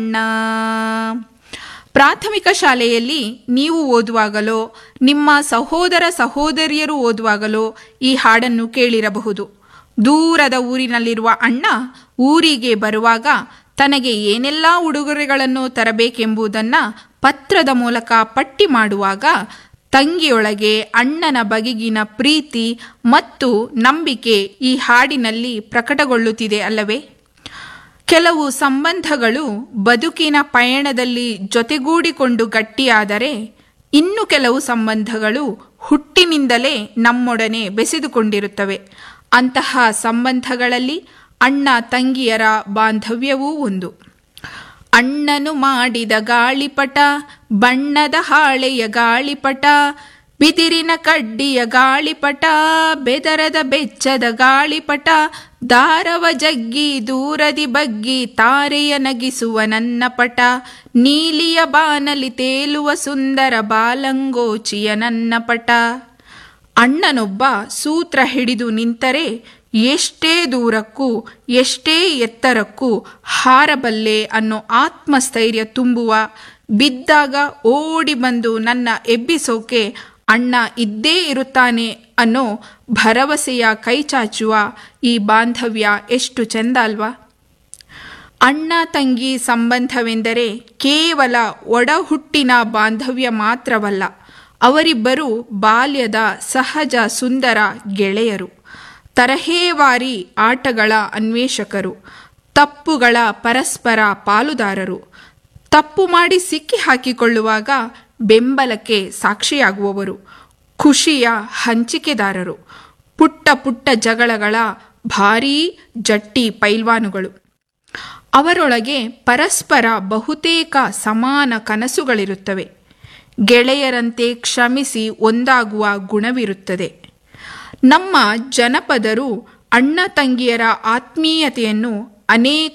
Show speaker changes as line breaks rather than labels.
ಅಣ್ಣ ಪ್ರಾಥಮಿಕ ಶಾಲೆಯಲ್ಲಿ ನೀವು ಓದುವಾಗಲೋ ನಿಮ್ಮ ಸಹೋದರ ಸಹೋದರಿಯರು ಓದುವಾಗಲೋ ಈ ಹಾಡನ್ನು ಕೇಳಿರಬಹುದು ದೂರದ ಊರಿನಲ್ಲಿರುವ ಅಣ್ಣ ಊರಿಗೆ ಬರುವಾಗ ತನಗೆ ಏನೆಲ್ಲ ಉಡುಗೊರೆಗಳನ್ನು ತರಬೇಕೆಂಬುದನ್ನು ಪತ್ರದ ಮೂಲಕ ಪಟ್ಟಿ ಮಾಡುವಾಗ ತಂಗಿಯೊಳಗೆ ಅಣ್ಣನ ಬಗೆಗಿನ ಪ್ರೀತಿ ಮತ್ತು ನಂಬಿಕೆ ಈ ಹಾಡಿನಲ್ಲಿ ಪ್ರಕಟಗೊಳ್ಳುತ್ತಿದೆ ಅಲ್ಲವೇ ಕೆಲವು ಸಂಬಂಧಗಳು ಬದುಕಿನ ಪಯಣದಲ್ಲಿ ಜೊತೆಗೂಡಿಕೊಂಡು ಗಟ್ಟಿಯಾದರೆ ಇನ್ನು ಕೆಲವು ಸಂಬಂಧಗಳು ಹುಟ್ಟಿನಿಂದಲೇ ನಮ್ಮೊಡನೆ ಬೆಸೆದುಕೊಂಡಿರುತ್ತವೆ ಅಂತಹ ಸಂಬಂಧಗಳಲ್ಲಿ ಅಣ್ಣ ತಂಗಿಯರ ಬಾಂಧವ್ಯವೂ ಒಂದು ಅಣ್ಣನು ಮಾಡಿದ ಗಾಳಿಪಟ ಬಣ್ಣದ ಹಾಳೆಯ ಗಾಳಿಪಟ ಬಿದಿರಿನ ಕಡ್ಡಿಯ ಗಾಳಿಪಟ ಬೆದರದ ಬೆಚ್ಚದ ಗಾಳಿಪಟ ದಾರವ ಜಗ್ಗಿ ದೂರದಿ ಬಗ್ಗಿ ತಾರೆಯ ನಗಿಸುವ ನನ್ನ ಪಟ ನೀಲಿಯ ಬಾನಲಿ ತೇಲುವ ಸುಂದರ ಬಾಲಂಗೋಚಿಯ ನನ್ನ ಪಟ ಅಣ್ಣನೊಬ್ಬ ಸೂತ್ರ ಹಿಡಿದು ನಿಂತರೆ ಎಷ್ಟೇ ದೂರಕ್ಕೂ ಎಷ್ಟೇ ಎತ್ತರಕ್ಕೂ ಹಾರಬಲ್ಲೆ ಅನ್ನೋ ಆತ್ಮಸ್ಥೈರ್ಯ ತುಂಬುವ ಬಿದ್ದಾಗ ಓಡಿ ಬಂದು ನನ್ನ ಎಬ್ಬಿಸೋಕೆ ಅಣ್ಣ ಇದ್ದೇ ಇರುತ್ತಾನೆ ಅನ್ನೋ ಭರವಸೆಯ ಕೈಚಾಚುವ ಈ ಬಾಂಧವ್ಯ ಎಷ್ಟು ಚೆಂದ ಅಲ್ವಾ ಅಣ್ಣ ತಂಗಿ ಸಂಬಂಧವೆಂದರೆ ಕೇವಲ ಒಡಹುಟ್ಟಿನ ಬಾಂಧವ್ಯ ಮಾತ್ರವಲ್ಲ ಅವರಿಬ್ಬರು ಬಾಲ್ಯದ ಸಹಜ ಸುಂದರ ಗೆಳೆಯರು ತರಹೇವಾರಿ ಆಟಗಳ ಅನ್ವೇಷಕರು ತಪ್ಪುಗಳ ಪರಸ್ಪರ ಪಾಲುದಾರರು ತಪ್ಪು ಮಾಡಿ ಸಿಕ್ಕಿ ಹಾಕಿಕೊಳ್ಳುವಾಗ ಬೆಂಬಲಕ್ಕೆ ಸಾಕ್ಷಿಯಾಗುವವರು ಖುಷಿಯ ಹಂಚಿಕೆದಾರರು ಪುಟ್ಟ ಪುಟ್ಟ ಜಗಳಗಳ ಭಾರೀ ಜಟ್ಟಿ ಪೈಲ್ವಾನುಗಳು ಅವರೊಳಗೆ ಪರಸ್ಪರ ಬಹುತೇಕ ಸಮಾನ ಕನಸುಗಳಿರುತ್ತವೆ ಗೆಳೆಯರಂತೆ ಕ್ಷಮಿಸಿ ಒಂದಾಗುವ ಗುಣವಿರುತ್ತದೆ ನಮ್ಮ ಜನಪದರು ಅಣ್ಣ ತಂಗಿಯರ ಆತ್ಮೀಯತೆಯನ್ನು ಅನೇಕ